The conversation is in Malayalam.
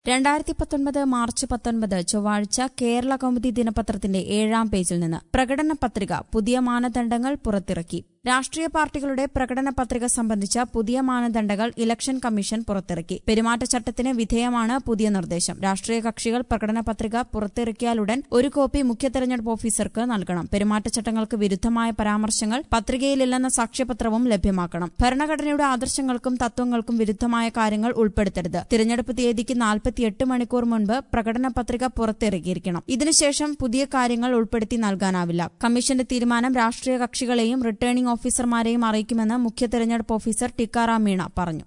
രണ്ടായിരത്തി പത്തൊൻപത് മാർച്ച് പത്തൊൻപത് ചൊവ്വാഴ്ച കേരള കൗമുദി ദിനപത്രത്തിന്റെ ഏഴാം പേജിൽ നിന്ന് പ്രകടന പത്രിക പുതിയ മാനദണ്ഡങ്ങൾ പുറത്തിറക്കി രാഷ്ട്രീയ പാർട്ടികളുടെ പ്രകടന പത്രിക സംബന്ധിച്ച പുതിയ മാനദണ്ഡങ്ങൾ ഇലക്ഷൻ കമ്മീഷൻ പുറത്തിറക്കി പെരുമാറ്റച്ചട്ടത്തിന് വിധേയമാണ് പുതിയ നിർദ്ദേശം രാഷ്ട്രീയ കക്ഷികൾ പ്രകടന പത്രിക പുറത്തിറക്കിയാലുടൻ ഒരു കോപ്പി മുഖ്യ തെരഞ്ഞെടുപ്പ് ഓഫീസർക്ക് നൽകണം പെരുമാറ്റച്ചട്ടങ്ങൾക്ക് വിരുദ്ധമായ പരാമർശങ്ങൾ പത്രികയിലില്ലെന്ന സാക്ഷ്യപത്രവും ലഭ്യമാക്കണം ഭരണഘടനയുടെ ആദർശങ്ങൾക്കും തത്വങ്ങൾക്കും വിരുദ്ധമായ കാര്യങ്ങൾ ഉൾപ്പെടുത്തരുത് തിരഞ്ഞെടുപ്പ് തീയതിക്ക് നാൽപ്പത്തിയെട്ട് മണിക്കൂർ മുൻപ് പ്രകടന പത്രിക പുറത്തിറക്കിയിരിക്കണം ഇതിനുശേഷം പുതിയ കാര്യങ്ങൾ ഉൾപ്പെടുത്തി നൽകാനാവില്ല കമ്മീഷന്റെ തീരുമാനം രാഷ്ട്രീയ കക്ഷികളെയും റിട്ടേണിംഗ് ഓഫീസർമാരെയും അറിയിക്കുമെന്ന് മുഖ്യ തെരഞ്ഞെടുപ്പ് ഓഫീസർ ടിക്കാറാം മീണ പറഞ്ഞു